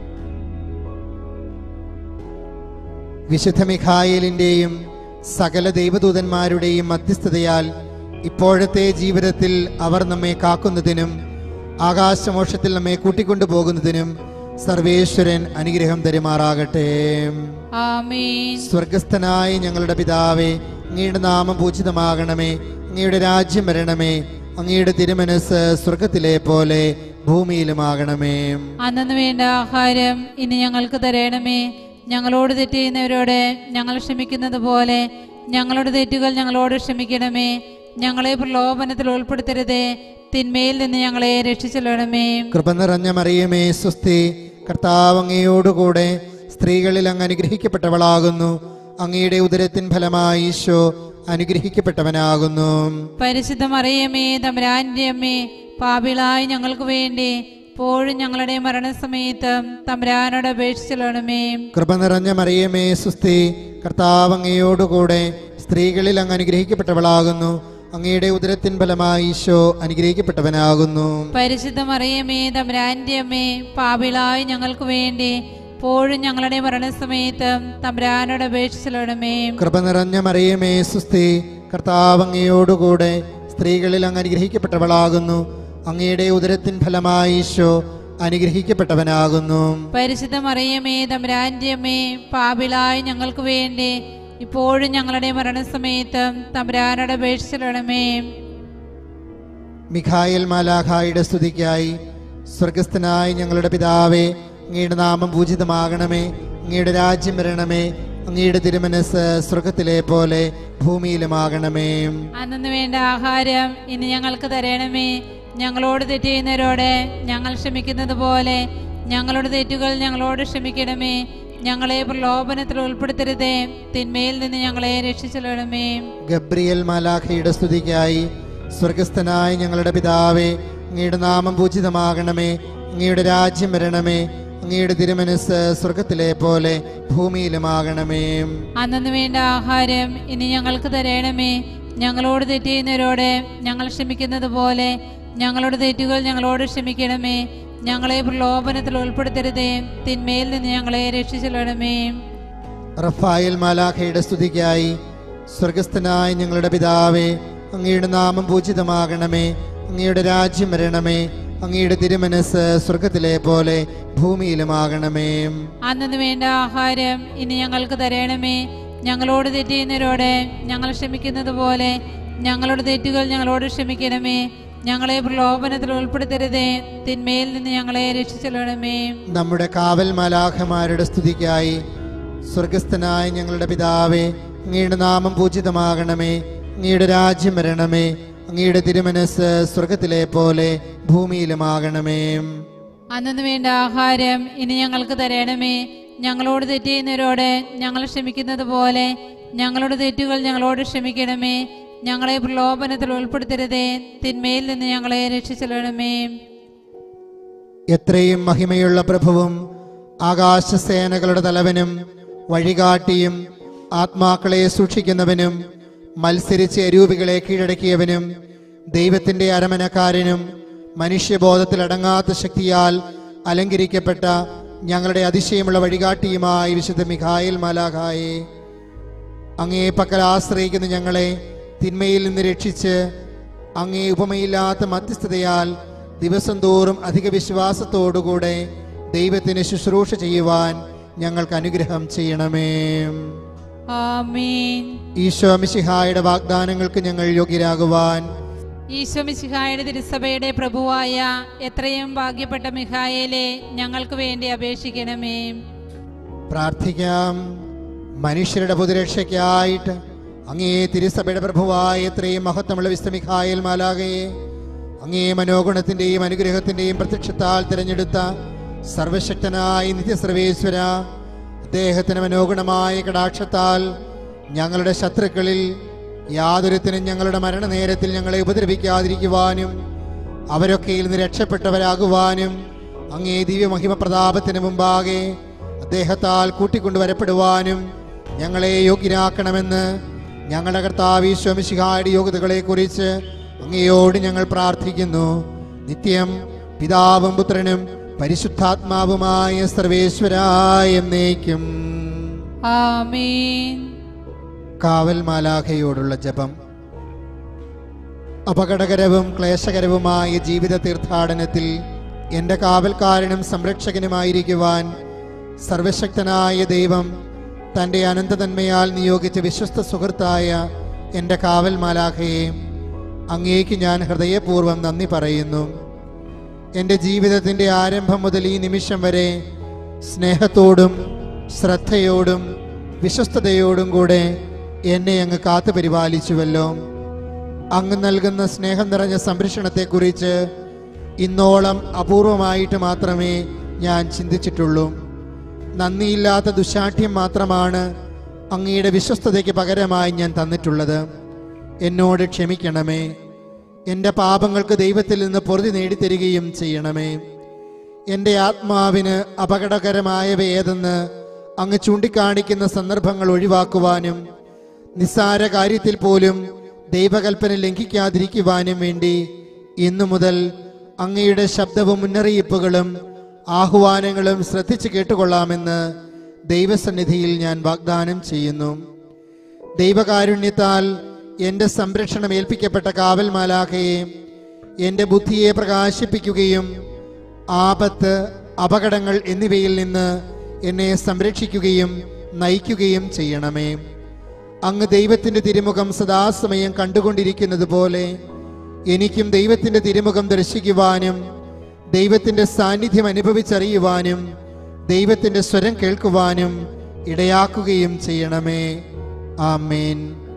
വിശുദ്ധ മിഖായേലിൻ്റെയും സകല ദൈവദൂതന്മാരുടെയും മധ്യസ്ഥതയാൽ ഇപ്പോഴത്തെ ജീവിതത്തിൽ അവർ നമ്മെ കാക്കുന്നതിനും ആകാശമോക്ഷത്തിൽ നമ്മെ കൂട്ടിക്കൊണ്ടു പോകുന്നതിനും സർവേശ്വരൻ അനുഗ്രഹം തരുമാറാകട്ടെ ആമേൻ സ്വർഗസ്ഥനായ ഞങ്ങളുടെ പിതാവേ അങ്ങയുടെ നാമം പൂജിതമാകണമേ അങ്ങയുടെ രാജ്യം വരണമേ അങ്ങയുടെ തിരുമനസ് സ്വർഗത്തിലെ പോലെ ഭൂമിയിലുമാകണമേ അന്നു വേണ്ട ആഹാരം ഇനി ഞങ്ങൾക്ക് തരണമേ ഞങ്ങളോട് തെറ്റ് ചെയ്യുന്നവരോട് ഞങ്ങൾ ക്ഷമിക്കുന്നത് പോലെ ഞങ്ങളുടെ തെറ്റുകൾ ഞങ്ങളോട് ക്ഷമിക്കണമേ ഞങ്ങളെ പ്രലോഭനത്തിൽ ഉൾപ്പെടുത്തരുതേ തിന്മയിൽ നിന്ന് ഞങ്ങളെ രക്ഷിച്ചെല്ലണമേ കൃപ നിറഞ്ഞ മറിയമേ സ്വസ്തി കർത്താവ് അങ്ങയോടുകൂടെ സ്ത്രീകളിൽ അങ്ങ് അനുഗ്രഹിക്കപ്പെട്ടവളാകുന്നു അങ്ങയുടെ ഉദരത്തിൻ ഫലമായി ഈശോ അനുഗ്രഹിക്കപ്പെട്ടവനാകുന്നു പരിശുദ്ധ മറിയമേ തമ്പുരാന്റെ അമ്മേ പാപിളായി ഞങ്ങൾക്ക് വേണ്ടി ഇപ്പോഴും ഞങ്ങളുടെ മരണസമയത്തും തമ്പുരാനോട് അപേക്ഷിച്ചെല്ലണമേ കൃപ നിറഞ്ഞ മറിയമേ സുസ്തി കർത്താവ് അങ്ങയോടുകൂടെ സ്ത്രീകളിൽ അങ്ങ് അനുഗ്രഹിക്കപ്പെട്ടവളാകുന്നു അങ്ങയുടെ ഉദരത്തിൻ ഫലമായി ഈശോ അനുഗ്രഹിക്കപ്പെട്ടവനാകുന്നു പരിശുദ്ധ മറിയമേ തമ്പുരാന്റെ അമ്മേ പാപിളായി ഞങ്ങൾക്ക് വേണ്ടി ഇപ്പോഴും ഞങ്ങളുടെ മരണസമയത്തും തമ്പുരാനോട് അപേക്ഷിച്ചെല്ലണമേ കൃപ നിറഞ്ഞ മറിയമേ സുസ്തി കർത്താവ് അങ്ങയോടുകൂടെ സ്ത്രീകളിൽ അങ്ങ് അനുഗ്രഹിക്കപ്പെട്ടവളാകുന്നു അങ്ങയുടെ ഉദരത്തിൻ ഫലമായി ഈശോ അനുഗ്രഹിക്കപ്പെട്ടവനാകുന്നു പരിശുദ്ധ മറിയമേ തമ്പുരാന്റെ അമ്മേ പാപിളായി ഞങ്ങൾക്ക് വേണ്ടി ഇപ്പോഴും ഞങ്ങളുടെ മരണസമയത്തും തമ്പുരാനോട് അപേക്ഷിച്ചെല്ലണമേ മിഖായൽ മാലാഖായുടെ സ്തുതിക്കായി സ്വർഗസ്ഥനായ ഞങ്ങളുടെ പിതാവേ അങ്ങയുടെ നാമം പൂജിതമാകണമേ അങ്ങയുടെ രാജ്യം വരണമേ അങ്ങയുടെ തിരുമനസ് സ്വർഗത്തിലെ പോലെ ഭൂമിയിലുമാകണമേ അന്നു വേണ്ട ആഹാരം ഇനി ഞങ്ങൾക്ക് തരണമേ ഞങ്ങളോട് തെറ്റ് ചെയ്യുന്നവരോട് ഞങ്ങൾ ക്ഷമിക്കുന്നത് പോലെ ഞങ്ങളുടെ തെറ്റുകൾ ഞങ്ങളോട് ക്ഷമിക്കണമേ ഞങ്ങളെ പ്രലോഭനത്തിൽ ഉൾപ്പെടുത്തരുതേ തിന്മയിൽ നിന്ന് ഞങ്ങളെ രക്ഷിച്ചെല്ലണമേ ഗബ്രിയൽ മാലാഖയുടെ സ്തുതിക്കായി സ്വർഗസ്ഥനായ ഞങ്ങളുടെ പിതാവേ അങ്ങയുടെ നാമം പൂജിതമാകണമേ അങ്ങയുടെ രാജ്യം വരണമേ അങ്ങയുടെ തിരുമനസ് സ്വർഗത്തിലെ പോലെ ഭൂമിയിലുമാകണമേ അന്നു വേണ്ട ആഹാരം ഇനി ഞങ്ങൾക്ക് തരണമേ ഞങ്ങളോട് തെറ്റ് ചെയ്യുന്നവരോട് ഞങ്ങൾ ക്ഷമിക്കുന്നത് പോലെ ഞങ്ങളുടെ തെറ്റുകൾ ഞങ്ങളോട് ക്ഷമിക്കണമേ ഞങ്ങളെ പ്രലോഭനത്തിൽ ഉൾപ്പെടുത്തരുതേ തിന്മയിൽ നിന്ന് ഞങ്ങളെ രക്ഷിച്ചെല്ലണമേ റഫായൽ മാലാഖയുടെ സ്തുതിക്കായി സ്വർഗസ്ഥനായ ഞങ്ങളുടെ പിതാവേ അങ്ങയുടെ നാമം പൂജിതമാകണമേ അങ്ങയുടെ രാജ്യം വരണമേ അങ്ങയുടെ തിരുമനസ് സ്വർഗത്തിലെ പോലെ ഭൂമിയിലുമാകണമേ അന്നു വേണ്ട ആഹാരം ഇനി ഞങ്ങൾക്ക് തരണമേ ഞങ്ങളോട് തെറ്റ് ചെയ്യുന്നവരോട് ഞങ്ങൾ ക്ഷമിക്കുന്നത് പോലെ ഞങ്ങളുടെ തെറ്റുകൾ ഞങ്ങളോട് ക്ഷമിക്കണമേ ഞങ്ങളെ പ്രലോഭനത്തിൽ ഉൾപ്പെടുത്തരുതേ തിന്മയിൽ നിന്ന് ഞങ്ങളെ രക്ഷിച്ചെല്ലണമേ നമ്മുടെ കാവൽ മാലാഖമാരുടെ സ്തുതിക്കായി സ്വർഗസ്ഥനായ ഞങ്ങളുടെ പിതാവേ അങ്ങയുടെ നാമം പൂജിതമാകണമേ അങ്ങയുടെ രാജ്യം വരണമേ അങ്ങയുടെ തിരുമനസ് സ്വർഗത്തിലെ പോലെ ഭൂമിയിലുമാകണമേ അന്നു വേണ്ട ആഹാരം ഇനി ഞങ്ങൾക്ക് തരണമേ ഞങ്ങളോട് തെറ്റ് ചെയ്യുന്നവരോട് ഞങ്ങൾ ക്ഷമിക്കുന്നത് പോലെ ഞങ്ങളുടെ തെറ്റുകൾ ഞങ്ങളോട് ക്ഷമിക്കണമേ ഞങ്ങളെ പ്രലോഭനത്തിൽ ഉൾപ്പെടുത്തരുതേ തിന്മയിൽ നിന്ന് ഞങ്ങളെ രക്ഷിച്ചെല്ലണമേ എത്രയും മഹിമയുള്ള പ്രഭുവും ആകാശസേനകളുടെ തലവനും വഴികാട്ടിയും ആത്മാക്കളെ സൂക്ഷിക്കുന്നവനും മത്സരിച്ച് അരൂപികളെ കീഴടക്കിയവനും ദൈവത്തിന്റെ അരമനക്കാരനും മനുഷ്യബോധത്തിലടങ്ങാത്ത ശക്തിയാൽ അലങ്കരിക്കപ്പെട്ട ഞങ്ങളുടെ അതിശയമുള്ള വഴികാട്ടിയുമായി വിശുദ്ധ മിഖായിൽ മാലാഖായെ അങ്ങേ പക്കൽ ആശ്രയിക്കുന്ന ഞങ്ങളെ തിന്മയിൽ നിന്ന് രക്ഷിച്ച് അങ്ങേ ഉപമയില്ലാത്ത മധ്യസ്ഥതയാൽ ദിവസം തോറും അധിക വിശ്വാസത്തോടുകൂടെ ദൈവത്തിന് ശുശ്രൂഷ ചെയ്യുവാൻ ഞങ്ങൾക്ക് അനുഗ്രഹം ചെയ്യണമേ ആമീൻ ഈശോ മിശിഹായുടെ വാഗ്ദാനങ്ങൾക്ക് ഞങ്ങൾ യോഗ്യരാകുവാൻ ഈശോ മിശിഹായുടെ തിരുസഭയുടെ പ്രഭുവായ എത്രയും ഭാഗ്യപ്പെട്ട മിഹായേലെ ഞങ്ങൾക്ക് വേണ്ടി അപേക്ഷിക്കണമേ പ്രാർത്ഥിക്കാം മനുഷ്യരുടെ പൊതുരക്ഷയ്ക്കായിട്ട് അങ്ങേ തിരുസഭയുടെ പ്രഭുവായ എത്രയും മഹത്വമുള്ള വിസ്തമിഖായൽ മാലാകയെ അങ്ങേ മനോഗുണത്തിന്റെയും അനുഗ്രഹത്തിന്റെയും പ്രത്യക്ഷത്താൽ തിരഞ്ഞെടുത്ത സർവശക്തനായ നിത്യസർവേശ്വര അദ്ദേഹത്തിന് മനോഗുണമായ കടാക്ഷത്താൽ ഞങ്ങളുടെ ശത്രുക്കളിൽ യാതൊരുത്തിനും ഞങ്ങളുടെ മരണനേരത്തിൽ ഞങ്ങളെ ഉപദ്രവിക്കാതിരിക്കുവാനും അവരൊക്കെയിൽ നിന്ന് രക്ഷപ്പെട്ടവരാകുവാനും അങ്ങേ ദിവ്യമഹിമ പ്രതാപത്തിന് മുമ്പാകെ അദ്ദേഹത്താൽ കൂട്ടിക്കൊണ്ടുവരപ്പെടുവാനും ഞങ്ങളെ യോഗ്യരാക്കണമെന്ന് ഞങ്ങളുടെ കർത്താവ് ഈശ്വമിശിഹായുടെ യോഗ്യതകളെ കുറിച്ച് അങ്ങയോട് ഞങ്ങൾ പ്രാർത്ഥിക്കുന്നു നിത്യം പിതാവും പുത്രനും പരിശുദ്ധാത്മാവുമായ സർവേശ്വരായ എന്നേക്കും ആമീൻ കാവൽ മാലാഖയോടുള്ള ജപം അപകടകരവും ക്ലേശകരവുമായ ജീവിത തീർത്ഥാടനത്തിൽ എൻ്റെ കാവൽക്കാരനും സംരക്ഷകനുമായിരിക്കുവാൻ സർവശക്തനായ ദൈവം തൻ്റെ അനന്തതന്മയാൽ നിയോഗിച്ച വിശ്വസ്ത സുഹൃത്തായ എൻ്റെ കാവൽ മാലാഖയെ അങ്ങേക്ക് ഞാൻ ഹൃദയപൂർവ്വം നന്ദി പറയുന്നു എൻ്റെ ജീവിതത്തിൻ്റെ ആരംഭം മുതൽ ഈ നിമിഷം വരെ സ്നേഹത്തോടും ശ്രദ്ധയോടും വിശ്വസ്തയോടും കൂടെ എന്നെ അങ്ങ് കാത്തു പരിപാലിച്ചുവല്ലോ അങ്ങ് നൽകുന്ന സ്നേഹം നിറഞ്ഞ സംരക്ഷണത്തെക്കുറിച്ച് ഇന്നോളം അപൂർവമായിട്ട് മാത്രമേ ഞാൻ ചിന്തിച്ചിട്ടുള്ളൂ നന്ദിയില്ലാത്ത ദുശാഠ്യം മാത്രമാണ് അങ്ങയുടെ വിശ്വസ്തതയ്ക്ക് പകരമായി ഞാൻ തന്നിട്ടുള്ളത് എന്നോട് ക്ഷമിക്കണമേ എൻ്റെ പാപങ്ങൾക്ക് ദൈവത്തിൽ നിന്ന് പൊറുതി നേടിത്തരികയും ചെയ്യണമേ എൻ്റെ ആത്മാവിന് അപകടകരമായവ ഏതെന്ന് അങ്ങ് ചൂണ്ടിക്കാണിക്കുന്ന സന്ദർഭങ്ങൾ ഒഴിവാക്കുവാനും നിസ്സാര കാര്യത്തിൽ പോലും ദൈവകൽപ്പന ലംഘിക്കാതിരിക്കുവാനും വേണ്ടി ഇന്നു മുതൽ അങ്ങയുടെ ശബ്ദവും മുന്നറിയിപ്പുകളും ആഹ്വാനങ്ങളും ശ്രദ്ധിച്ചു കേട്ടുകൊള്ളാമെന്ന് ദൈവസന്നിധിയിൽ ഞാൻ വാഗ്ദാനം ചെയ്യുന്നു ദൈവകാരുണ്യത്താൽ എൻ്റെ സംരക്ഷണം ഏൽപ്പിക്കപ്പെട്ട കാവൽ മാലാഖയെ എൻ്റെ ബുദ്ധിയെ പ്രകാശിപ്പിക്കുകയും ആപത്ത് അപകടങ്ങൾ എന്നിവയിൽ നിന്ന് എന്നെ സംരക്ഷിക്കുകയും നയിക്കുകയും ചെയ്യണമേ അങ്ങ് ദൈവത്തിൻ്റെ തിരുമുഖം സദാസമയം കണ്ടുകൊണ്ടിരിക്കുന്നത് പോലെ എനിക്കും ദൈവത്തിൻ്റെ തിരുമുഖം ദർശിക്കുവാനും ദൈവത്തിൻ്റെ സാന്നിധ്യം അനുഭവിച്ചറിയുവാനും ദൈവത്തിൻ്റെ സ്വരം കേൾക്കുവാനും ഇടയാക്കുകയും ചെയ്യണമേ ആമേൻ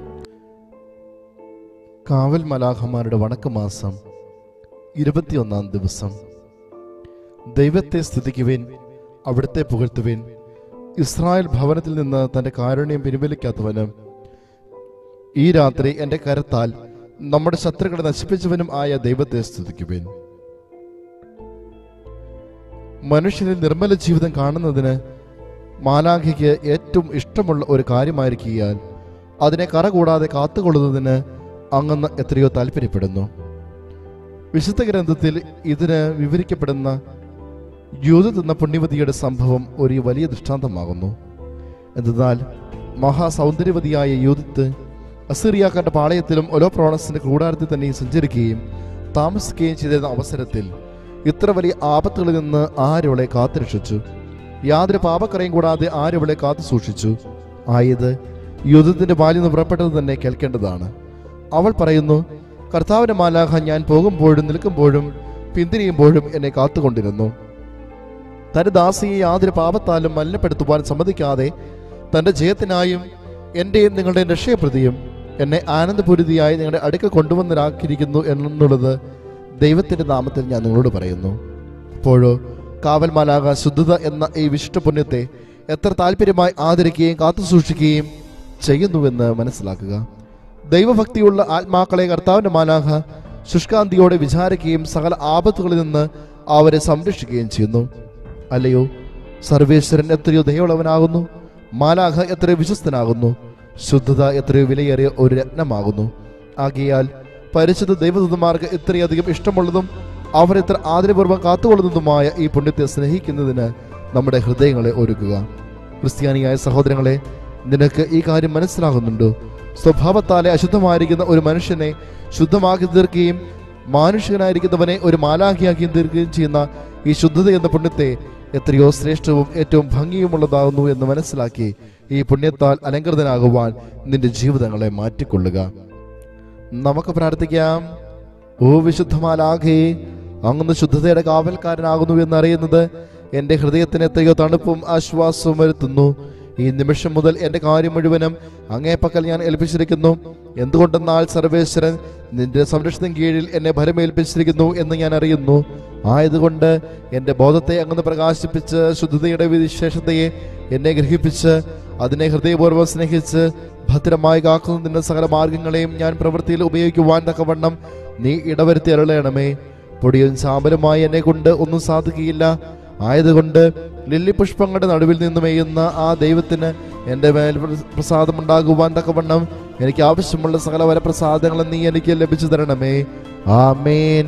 കാവൽ മലാഖമാരുടെ വണക്കമാസം ഇരുപത്തിയൊന്നാം ദിവസം ദൈവത്തെ സ്തുതിക്കുവിൻ അവിടുത്തെ പുകഴ്ത്തുവിൻ ഇസ്രായേൽ ഭവനത്തിൽ നിന്ന് തന്റെ കാരുണ്യം പിൻവലിക്കാത്തവനും ഈ രാത്രി എന്റെ കരത്താൽ നമ്മുടെ ശത്രുക്കളെ നശിപ്പിച്ചവനും ആയ ദൈവത്തെ സ്തുതിക്കുവിൻ മനുഷ്യനിൽ നിർമ്മല ജീവിതം കാണുന്നതിന് മാലാഖയ്ക്ക് ഏറ്റവും ഇഷ്ടമുള്ള ഒരു കാര്യമായിരിക്കാൻ അതിനെ കറ കൂടാതെ കാത്തുകൊള്ളുന്നതിന് അങ്ങന്ന് എത്രയോ താല്പര്യപ്പെടുന്നു വിശുദ്ധ ഗ്രന്ഥത്തിൽ ഇതിന് വിവരിക്കപ്പെടുന്ന യൂതത്ത് എന്ന പുണ്യവതിയുടെ സംഭവം ഒരു വലിയ ദൃഷ്ടാന്തമാകുന്നു എന്തെന്നാൽ മഹാസൗന്ദര്യവതിയായ യൂതത്ത് അസീറിയാക്കാരുടെ പാളയത്തിലും ഒലോപ്രോണസിന്റെ കൂടാരത്തിൽ തന്നെ സഞ്ചരിക്കുകയും താമസിക്കുകയും ചെയ്തിരുന്ന അവസരത്തിൽ ഇത്ര വലിയ ആപത്തുകളിൽ നിന്ന് ആരവളെ കാത്തുരക്ഷിച്ചു യാതൊരു പാപക്കറയും കൂടാതെ ആരവളെ കാത്തു സൂക്ഷിച്ചു ആയത് യുദ്ധത്തിന്റെ ബാല്യം നിന്ന് പുറപ്പെട്ടത് തന്നെ കേൾക്കേണ്ടതാണ് അവൾ പറയുന്നു കർത്താവിന്റെ മാലാഖ ഞാൻ പോകുമ്പോഴും നിൽക്കുമ്പോഴും പിന്തിരിയുമ്പോഴും എന്നെ കാത്തുകൊണ്ടിരുന്നു തന്റെ ദാസിയെ യാതൊരു പാപത്താലും മലിനപ്പെടുത്തുവാൻ സമ്മതിക്കാതെ തന്റെ ജയത്തിനായും എന്റെയും നിങ്ങളുടെയും രക്ഷയപ്രതിയും എന്നെ ആനന്ദപൂരിതയായി നിങ്ങളുടെ അടുക്കൽ കൊണ്ടുവന്നരാക്കിയിരിക്കുന്നു എന്നുള്ളത് ദൈവത്തിന്റെ നാമത്തിൽ ഞാൻ നിങ്ങളോട് പറയുന്നു അപ്പോഴോ കാവൽ മാലാക ശുദ്ധത എന്ന ഈ വിശിഷ്ട പുണ്യത്തെ എത്ര താല്പര്യമായി ആദരിക്കുകയും കാത്തുസൂക്ഷിക്കുകയും ചെയ്യുന്നുവെന്ന് മനസ്സിലാക്കുക ദൈവഭക്തിയുള്ള ആത്മാക്കളെ കർത്താവിന്റെ മാലാഖ ശുഷ്കാന്തിയോടെ വിചാരിക്കുകയും സകല ആപത്തുകളിൽ നിന്ന് അവരെ സംരക്ഷിക്കുകയും ചെയ്യുന്നു അല്ലയോ സർവേശ്വരൻ എത്രയോ ദയുള്ളവനാകുന്നു മാലാഖ എത്രയോ വിശ്വസ്തനാകുന്നു ശുദ്ധത എത്രയോ വിലയേറിയ ഒരു രത്നമാകുന്നു ആകിയാൽ പരിശുദ്ധ ദൈവദൂതന്മാർക്ക് ഇത്രയധികം ഇഷ്ടമുള്ളതും അവർ ഇത്ര ആദരപൂർവ്വം കാത്തുകൊള്ളുന്നതുമായ ഈ പുണ്യത്തെ സ്നേഹിക്കുന്നതിന് നമ്മുടെ ഹൃദയങ്ങളെ ഒരുക്കുക ക്രിസ്ത്യാനിയായ സഹോദരങ്ങളെ നിനക്ക് ഈ കാര്യം മനസ്സിലാകുന്നുണ്ടോ സ്വഭാവത്താലെ അശുദ്ധമായിരിക്കുന്ന ഒരു മനുഷ്യനെ ശുദ്ധമാക്കി തീർക്കുകയും മാനുഷികനായിരിക്കുന്നവനെ ഒരു മാലാഖിയാക്കി തീർക്കുകയും ചെയ്യുന്ന ഈ ശുദ്ധത എന്ന പുണ്യത്തെ എത്രയോ ശ്രേഷ്ഠവും ഏറ്റവും ഭംഗിയുമുള്ളതാകുന്നു എന്ന് മനസ്സിലാക്കി ഈ പുണ്യത്താൽ അലങ്കൃതനാകുവാൻ നിന്റെ ജീവിതങ്ങളെ മാറ്റിക്കൊള്ളുക നമുക്ക് പ്രാർത്ഥിക്കാം ഓ വിശുദ്ധമാലാഖേ അങ്ങ് ശുദ്ധതയുടെ കാവൽക്കാരനാകുന്നു എന്നറിയുന്നത് എൻ്റെ ഹൃദയത്തിന് എത്രയോ തണുപ്പും ആശ്വാസവും വരുത്തുന്നു ഈ നിമിഷം മുതൽ എൻ്റെ കാര്യം മുഴുവനും അങ്ങേ പക്കൽ ഞാൻ ഏൽപ്പിച്ചിരിക്കുന്നു എന്തുകൊണ്ടെന്നാൽ സർവേശ്വരൻ നിന്റെ സംരക്ഷണം കീഴിൽ എന്നെ ഭരമേൽപ്പിച്ചിരിക്കുന്നു എന്ന് ഞാൻ അറിയുന്നു ആയതുകൊണ്ട് എൻ്റെ ബോധത്തെ അങ്ങ് പ്രകാശിപ്പിച്ച് ശുദ്ധതയുടെ വിശേഷതയെ എന്നെ ഗ്രഹിപ്പിച്ച് അതിനെ ഹൃദയപൂർവ്വം സ്നേഹിച്ച് ഭദ്രമായി കാക്കുന്നതിന്റെ സകല മാർഗങ്ങളെയും ഞാൻ പ്രവൃത്തിയിൽ ഉപയോഗിക്കുവാൻ തക്കവണ്ണം നീ ഇടവരുത്തി അരുളയണമേ പൊടിയും ചാമ്പലുമായി എന്നെ കൊണ്ട് ഒന്നും സാധിക്കുകയില്ല ആയതുകൊണ്ട് ലില്ലി പുഷ്പങ്ങളുടെ നടുവിൽ നിന്ന് മെയ്യുന്ന ആ ദൈവത്തിന് എൻ്റെ മേൽ പ്രസാദമുണ്ടാകുവാൻ തക്കവണ്ണം എനിക്ക് ആവശ്യമുള്ള സകല വരപ്രസാദങ്ങളും നീ എനിക്ക് ലഭിച്ചു തരണമേ ആമേൻ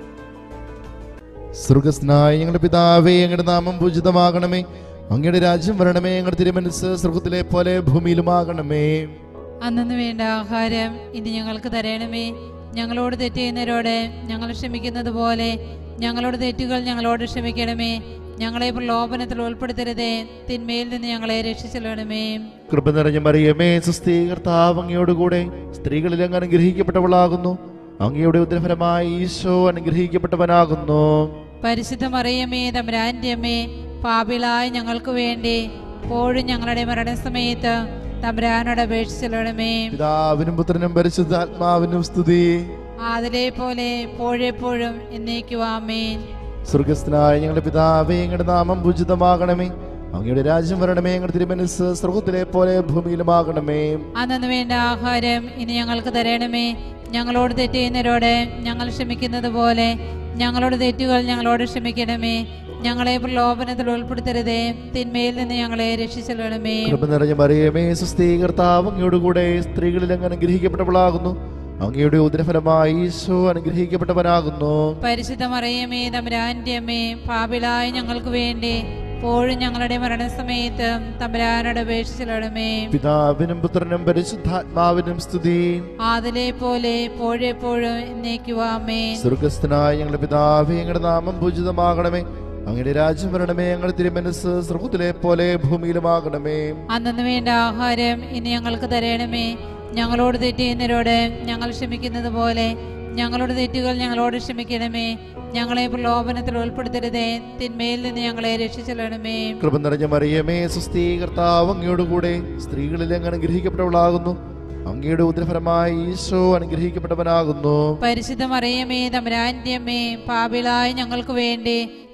സ്വർഗസ്നായ ഞങ്ങളുടെ പിതാവേ ഞങ്ങളുടെ നാമം പൂജിതമാകണമേ അങ്ങയുടെ രാജ്യം വരണമേ ഞങ്ങളുടെ തിരുമനസ് സ്വർഗത്തിലെ പോലെ ഭൂമിയിലുമാകണമേ അന്നു വേണ്ട ആഹാരം ഇനി ഞങ്ങൾക്ക് തരണമേ ഞങ്ങളോട് തെറ്റ് ചെയ്യുന്നവരോട് ഞങ്ങൾ ക്ഷമിക്കുന്നത് പോലെ ഞങ്ങളുടെ തെറ്റുകൾ ഞങ്ങളോട് ക്ഷമിക്കണമേ ഞങ്ങളെ പ്രലോഭനത്തിൽ ഉൾപ്പെടുത്തരുതേ തിന്മയിൽ നിന്ന് ഞങ്ങളെ രക്ഷിച്ചെല്ലണമേ കൃപ നിറഞ്ഞ മറിയമേ സുസ്ഥീ കർത്താവ് അങ്ങയോടുകൂടെ സ്ത്രീകളിൽ അങ്ങ് അനുഗ്രഹിക്കപ്പെട്ടവളാകുന്നു അങ്ങയുടെ ഉദരഫലമായി ഈശോ അനുഗ്രഹിക്കപ്പെട്ടവനാകുന്നു പരിശുദ്ധ മറിയമേ തമ്പുരാന്റെ അമ്മേ പാപിളായ ഞങ്ങൾക്ക് വേണ്ടി എപ്പോഴും ഞങ്ങളുടെ മരണസമയത്ത് തമ്പുരാനോട് അപേക്ഷിച്ചെല്ലണമേ പിതാവിനും പുത്രനും പരിശുദ്ധാത്മാവിനും സ്തുതി ആതിരെ പോലെ എപ്പോഴെപ്പോഴും എന്നേക്കുവാമേൻ സ്വർഗസ്ഥനായ ഞങ്ങളുടെ പിതാവേ ഞങ്ങളുടെ നാമം പൂജിതമാകണമേ അങ്ങയുടെ രാജ്യം വരണമേ ഞങ്ങളുടെ തിരുമനസ് സ്വർഗത്തിലെ പോലെ ഭൂമിയിലുമാകണമേ അന്നു വേണ്ട ആഹാരം ഇനി ഞങ്ങൾക്ക് തരണമേ ഞങ്ങളോട് തെറ്റ് ചെയ്യുന്നവരോട് ഞങ്ങൾ ക്ഷമിക്കുന്നത് പോലെ ഞങ്ങളുടെ തെറ്റുകൾ ഞങ്ങളോട് ക്ഷമിക്കണമേ ഞങ്ങളെ പ്രലോഭനത്തിൽ ഉൾപ്പെടുത്തരുതേ തിന്മയിൽ നിന്ന് ഞങ്ങളെ രക്ഷിച്ചെല്ലണമേ കൃപ നിറഞ്ഞ മറിയമേ സുസ്ഥീ കർത്താവ് അങ്ങയോടുകൂടെ സ്ത്രീകളിൽ അങ്ങ് അനുഗ്രഹിക്കപ്പെട്ടവളാകുന്നു അങ്ങയുടെ ഉദരഫലമായി ഈശോ അനുഗ്രഹിക്കപ്പെട്ടവനാകുന്നു പരിശുദ്ധ മറിയമേ തമ്പുരാന്റെ അമ്മേ പാപിളായ ഞങ്ങൾക്ക് വേണ്ടി എപ്പോഴും ഞങ്ങളുടെ മരണസമയത്ത് തമ്പുരാനോട് അപേക്ഷിച്ചെല്ലണമേ പിതാവിനും പുത്രനും പരിശുദ്ധാത്മാവിനും സ്തുതി ആതിലെ പോലെ എപ്പോഴെപ്പോഴും എന്നേക്കുവാമേൻ സ്വർഗസ്ഥനായ ഞങ്ങളുടെ പിതാവേ ഞങ്ങളുടെ നാമം പൂജിതമാകണമേ അങ്ങയുടെ രാജ്യം വരണമേ ഞങ്ങളുടെ തിരുമനസ് സ്വർഗത്തിലെ പോലെ ഭൂമിയിലുമാകണമേ അന്നു വേണ്ട ആഹാരം ഇനി ഞങ്ങൾക്ക് തരണമേ ഞങ്ങളോട് തെറ്റ് ചെയ്യുന്നവരോട് ഞങ്ങൾ ക്ഷമിക്കുന്നത് പോലെ ഞങ്ങളുടെ തെറ്റുകൾ ഞങ്ങളോട് ക്ഷമിക്കണമേ ഞങ്ങളെ പ്രലോഭനത്തിൽ ഉൾപ്പെടുത്തരുതേ തിന്മയിൽ നിന്ന് ഞങ്ങളെ രക്ഷിച്ചെല്ലണമേ കൃപ നിറഞ്ഞ മറിയമേ സുസ്ഥീ കർത്താവ് അങ്ങയോടുകൂടെ സ്ത്രീകളിൽ അങ്ങ് അനുഗ്രഹിക്കപ്പെട്ടവളാകുന്നു അങ്ങയുടെ ഉദരഫലമായി ഈശോ അനുഗ്രഹിക്കപ്പെട്ടവനാകുന്നു പരിശുദ്ധ മറിയമേ തമ്പുരാന്റെ അമ്മേ പാപിളായ ഞങ്ങൾക്ക് വേണ്ടി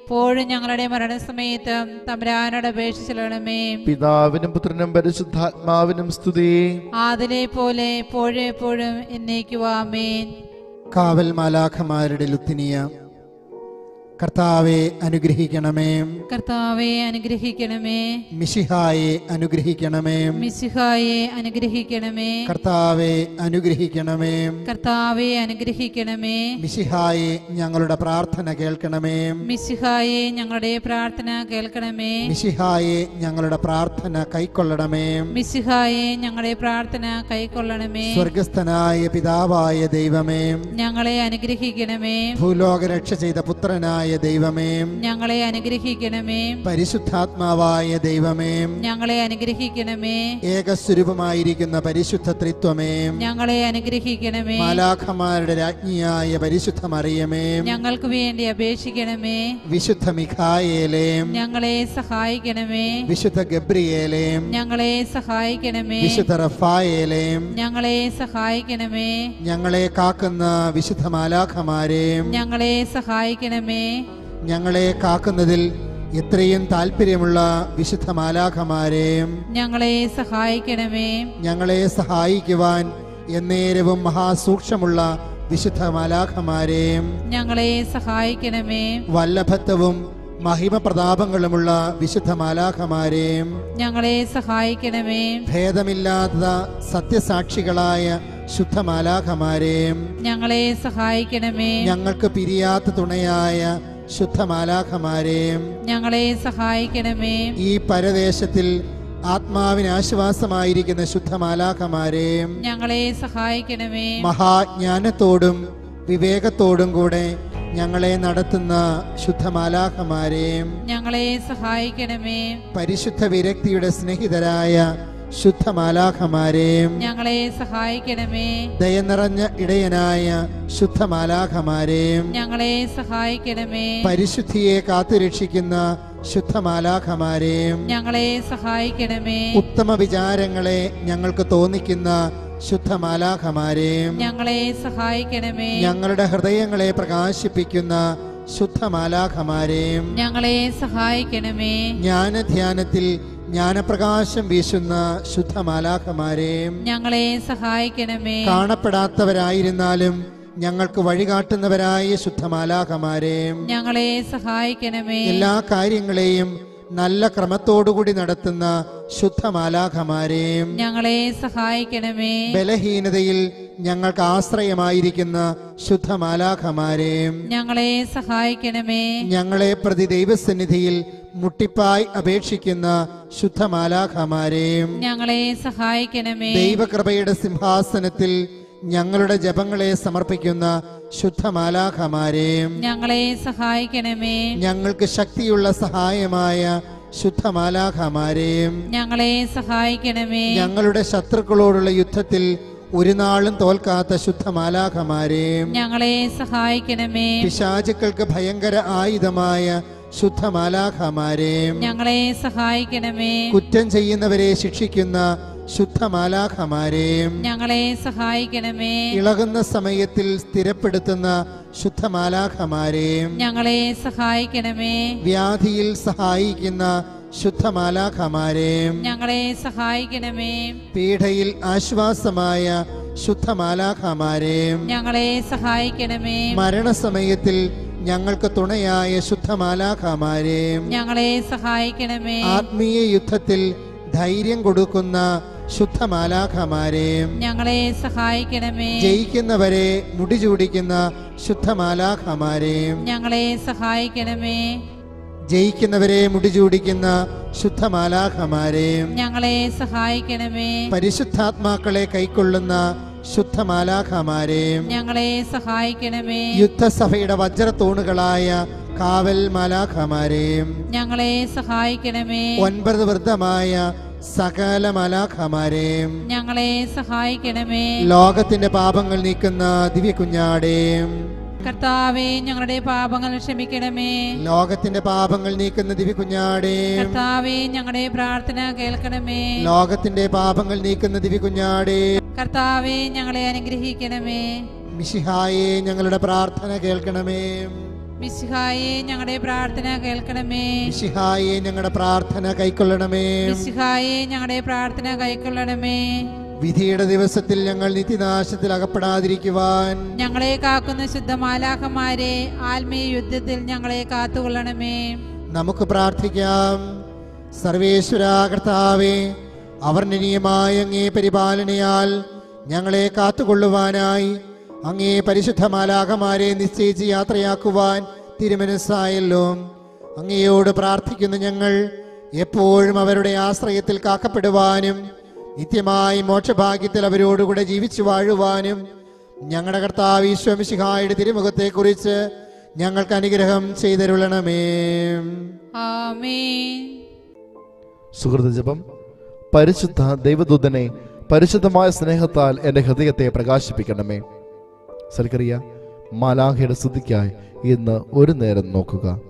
ഇപ്പോഴും ഞങ്ങളുടെ മരണസമയത്തും തമ്പുരാനോട് അപേക്ഷിച്ചെല്ലണമേ പിതാവിനും പുത്രനും പരിശുദ്ധാത്മാവിനും സ്തുതി ആദിലെ പോലെ എപ്പോഴും എപ്പോഴും എന്നേക്കുവാമേൻ കാവൽ മാലാഖമാരുടെ ലുത്തിനിയ കർത്താവെ അനുഗ്രഹിക്കണമേ കർത്താവെ അനുഗ്രഹിക്കണമേ മിഷിഹായെ അനുഗ്രഹിക്കണമേ മിശിഹായെ അനുഗ്രഹിക്കണമേ കർത്താവെ അനുഗ്രഹിക്കണമേ കർത്താവെ അനുഗ്രഹിക്കണമേ മിഷിഹായെ ഞങ്ങളുടെ പ്രാർത്ഥന കേൾക്കണമേ മിശിഹായെ ഞങ്ങളുടെ പ്രാർത്ഥന കേൾക്കണമേ മിഷിഹായെ ഞങ്ങളുടെ പ്രാർത്ഥന കൈക്കൊള്ളണമേ മിശിഹായെ ഞങ്ങളുടെ പ്രാർത്ഥന കൈക്കൊള്ളണമേ സ്വർഗസ്ഥനായ പിതാവായ ദൈവമേ ഞങ്ങളെ അനുഗ്രഹിക്കണമേ ഭൂലോക രക്ഷ ചെയ്ത പുത്രനായ ദൈവമേ ഞങ്ങളെ അനുഗ്രഹിക്കണമേ പരിശുദ്ധാത്മാവായ ദൈവമേ ഞങ്ങളെ അനുഗ്രഹിക്കണമേ ഏകസ്വരൂപമായിരിക്കുന്ന പരിശുദ്ധ ത്രിത്വമേ ഞങ്ങളെ അനുഗ്രഹിക്കണമേ മാലാഖമാരുടെ രാജ്ഞിയായ പരിശുദ്ധ മറിയമേ ഞങ്ങൾക്ക് വേണ്ടി അപേക്ഷിക്കണമേ വിശുദ്ധ മിഖായേലേ ഞങ്ങളെ സഹായിക്കണമേ വിശുദ്ധ ഗബ്രിയേലേ ഞങ്ങളെ സഹായിക്കണമേ വിശുദ്ധ റഫായേലേ ഞങ്ങളെ സഹായിക്കണമേ ഞങ്ങളെ കാക്കുന്ന വിശുദ്ധ മാലാഖമാരെ ഞങ്ങളെ സഹായിക്കണമേ ഞങ്ങളെ കാക്കുന്നതിൽ എത്രയും താല്പര്യമുള്ള വിശുദ്ധ മാലാഖമാരെ ഞങ്ങളെ സഹായിക്കണമേ ഞങ്ങളെ സഹായിക്കുവാൻ എന്നേരവും മഹാസൂക്ഷ്മമുള്ള വിശുദ്ധ മാലാഖമാരെ ഞങ്ങളെ സഹായിക്കണമേ വല്ലഭത്വവും മഹിമ പ്രതാപങ്ങളുമുള്ള വിശുദ്ധ മാലാഖമാരെ ഞങ്ങളെ സഹായിക്കണമേ ഭേദമില്ലാത്ത സത്യസാക്ഷികളായ ശുദ്ധ മാലാഖമാരെ ഞങ്ങളെ സഹായിക്കണമേ ഞങ്ങൾക്ക് പിരിയാത്ത തുണയായ ശുദ്ധ മാലാഖമാരെ ഞങ്ങളെ സഹായിക്കണമേ ഈ പരദേശത്തിൽ ആത്മാവിന് ആശ്വാസമായിരിക്കുന്ന ശുദ്ധ മാലാഖമാരെ ഞങ്ങളെ സഹായിക്കണമേ മഹാജ്ഞാനത്തോടും വിവേകത്തോടും കൂടെ ഞങ്ങളെ നടത്തുന്ന ശുദ്ധ മാലാഖമാരെ ഞങ്ങളെ സഹായിക്കണമേ പരിശുദ്ധ വിരക്തിയുടെ സ്നേഹിതരായ ശുദ്ധ മാലാഖമാരെ ഞങ്ങളെ സഹായിക്കണമേ ദയ നിറഞ്ഞ ഇടയനായ ശുദ്ധ മാലാഖമാരെ ഞങ്ങളെ സഹായിക്കണമേ പരിശുദ്ധിയെ കാത്തുരക്ഷിക്കുന്ന ശുദ്ധ മാലാഖമാരെ ഞങ്ങളെ സഹായിക്കണമേ ഉത്തമ വിചാരങ്ങളെ ഞങ്ങൾക്ക് തോന്നിക്കുന്ന ശുദ്ധ മാലാഖമാരെ ഞങ്ങളെ സഹായിക്കണമേ ഞങ്ങളുടെ ഹൃദയങ്ങളെ പ്രകാശിപ്പിക്കുന്ന ശുദ്ധ മാലാഖമാരെ ഞങ്ങളെ സഹായിക്കണമേ ജ്ഞാനധ്യാനത്തിൽ ജ്ഞാനപ്രകാശം വീശുന്ന ശുദ്ധ മാലാഖമാരെ ഞങ്ങളെ സഹായിക്കണമേ കാണപ്പെടാത്തവരായിരുന്നാലും ഞങ്ങൾക്ക് വഴികാട്ടുന്നവരായ ശുദ്ധ മാലാഖമാരെ ഞങ്ങളെ സഹായിക്കണമേ എല്ലാ കാര്യങ്ങളെയും നല്ല ക്രമത്തോടുകൂടി നടത്തുന്ന ശുദ്ധ മാലാഖമാരെ ഞങ്ങളെ സഹായിക്കണമേ ബലഹീനതയിൽ ഞങ്ങൾക്ക് ആശ്രയമായിരിക്കുന്ന ശുദ്ധ മാലാഖമാരെ ഞങ്ങളെ സഹായിക്കണമേ ഞങ്ങളെ പ്രതി ദൈവസന്നിധിയിൽ മുട്ടിപ്പായി അപേക്ഷിക്കുന്ന ശുദ്ധ മാലാഖമാരെ ഞങ്ങളെ സഹായിക്കണമേ ദൈവകൃപയുടെ സിംഹാസനത്തിൽ ഞങ്ങളുടെ ജപങ്ങളെ സമർപ്പിക്കുന്ന ശുദ്ധ മാലാഖമാരെ ഞങ്ങളെ സഹായിക്കണമേ ഞങ്ങൾക്ക് ശക്തിയുള്ള സഹായമായ ശുദ്ധ മാലാഖമാരെ ഞങ്ങളെ സഹായിക്കണമേ ഞങ്ങളുടെ ശത്രുക്കളോടുള്ള യുദ്ധത്തിൽ ഒരു നാളും തോൽക്കാത്ത ശുദ്ധ മാലാഖമാരെ ഞങ്ങളെ സഹായിക്കണമേ പിശാചുക്കൾക്ക് ഭയങ്കര ആയുധമായ ശുദ്ധ മാലാഖമാരെ ഞങ്ങളെ സഹായിക്കണമേ കുറ്റം ചെയ്യുന്നവരെ ശിക്ഷിക്കുന്ന ശുദ്ധ മാലാഖമാരെ ഞങ്ങളെ സഹായിക്കണമേ ഇളകുന്ന സമയത്തിൽ സ്ഥിരപ്പെടുത്തുന്ന ശുദ്ധ മാലാഖമാരെ ഞങ്ങളെ സഹായിക്കണമേ വ്യാധിയിൽ സഹായിക്കുന്ന ശുദ്ധ മാലാഖമാരെ ഞങ്ങളെ സഹായിക്കണമേ പീഡയിൽ ആശ്വാസമായ ശുദ്ധ മാലാഖമാരെ ഞങ്ങളെ സഹായിക്കണമേ മരണസമയത്തിൽ ഞങ്ങൾക്ക് തുണയായ ശുദ്ധ മാലാഖമാരെ ഞങ്ങളെ സഹായിക്കണമേ ആത്മീയ യുദ്ധത്തിൽ ധൈര്യം കൊടുക്കുന്ന ശുദ്ധ മാലാഖമാരെ ഞങ്ങളെ സഹായിക്കണമേ ജയിക്കുന്നവരെ മുടിചൂടിക്കുന്ന ശുദ്ധ മാലാഖമാരെ ഞങ്ങളെ സഹായിക്കണമേ ജയിക്കുന്നവരെ മുടിചൂടിക്കുന്ന ശുദ്ധ മാലാഖമാരെ ഞങ്ങളെ സഹായിക്കണമേ പരിശുദ്ധാത്മാക്കളെ കൈക്കൊള്ളുന്ന ശുദ്ധ മാലാഖമാരെ ഞങ്ങളെ സഹായിക്കണമേ യുദ്ധസഭയുടെ വജ്രത്തൂണുകളായ കാവൽ മാലാഖമാരെ ഞങ്ങളെ സഹായിക്കണമേ ഒൻപത് വൃദ്ധമായ സകല മാലാഖമാരെ ഞങ്ങളെ സഹായിക്കണമേ ലോകത്തിന്റെ പാപങ്ങൾ നീക്കുന്ന ദിവ്യ കുഞ്ഞാടേ കർത്താവെ ഞങ്ങളുടെ പാപങ്ങൾ ക്ഷമിക്കണമേ ലോകത്തിന്റെ പാപങ്ങൾ നീക്കുന്ന ദിവ്യ കുഞ്ഞാടേ കർത്താവെ ഞങ്ങളുടെ പ്രാർത്ഥന കേൾക്കണമേ ലോകത്തിന്റെ പാപങ്ങൾ നീക്കുന്ന ദിവ്യ കുഞ്ഞാടേ കർത്താവെ ഞങ്ങളെ അനുഗ്രഹിക്കണമേ മിഷിഹായെ ഞങ്ങളുടെ പ്രാർത്ഥന കേൾക്കണമേ മിശിഹായെ ഞങ്ങളുടെ പ്രാർത്ഥന കേൾക്കണമേ മിശിഹായെ ഞങ്ങളുടെ പ്രാർത്ഥന കൈക്കൊള്ളണമേ മിശിഹായെ ഞങ്ങളുടെ പ്രാർത്ഥന കൈക്കൊള്ളണമേ വിധിയുടെ ദിവസത്തിൽ ഞങ്ങൾ നിത്യനാശത്തിൽ അകപ്പെടാതിരിക്കുവാൻ ഞങ്ങളെ കാക്കുന്ന ശുദ്ധമാലാഖമാരെ ആത്മീയ യുദ്ധത്തിൽ ഞങ്ങളെ കാത്തുകൊള്ളണമേ നമുക്ക് പ്രാർത്ഥിക്കാം സർവേശ്വര കർത്താവേ അവർണ്ണനീയമായ അങ്ങേ പരിപാലനയാൽ ഞങ്ങളെ കാത്തുകൊള്ളുവാനായി അങ്ങേ പരിശുദ്ധ മാലാകമാരെ നിശ്ചയിച്ച് യാത്രയാക്കുവാൻ തിരുമനസ്സായല്ലോ അങ്ങയോട് പ്രാർത്ഥിക്കുന്ന ഞങ്ങൾ എപ്പോഴും അവരുടെ ആശ്രയത്തിൽ കാക്കപ്പെടുവാനും നിത്യമായി മോക്ഷഭാഗ്യത്തിൽ അവരോടുകൂടെ ജീവിച്ചു വാഴുവാനും ഞങ്ങളുടെ കർത്താവ് ഈശ്വമിശിഹായുടെ തിരുമുഖത്തെക്കുറിച്ച് ഞങ്ങൾക്ക് അനുഗ്രഹം ചെയ്തരുളണമേ ആമേൻ സുഹൃത ജപം പരിശുദ്ധ ദൈവദൂതനെ പരിശുദ്ധമായ സ്നേഹത്താൽ എൻ്റെ ഹൃദയത്തെ പ്രകാശിപ്പിക്കണമേ സൽക്കറിയ മാലാഖയുടെ സ്തുതിക്കായി ഇന്ന് ഒരു നേരം നോക്കുക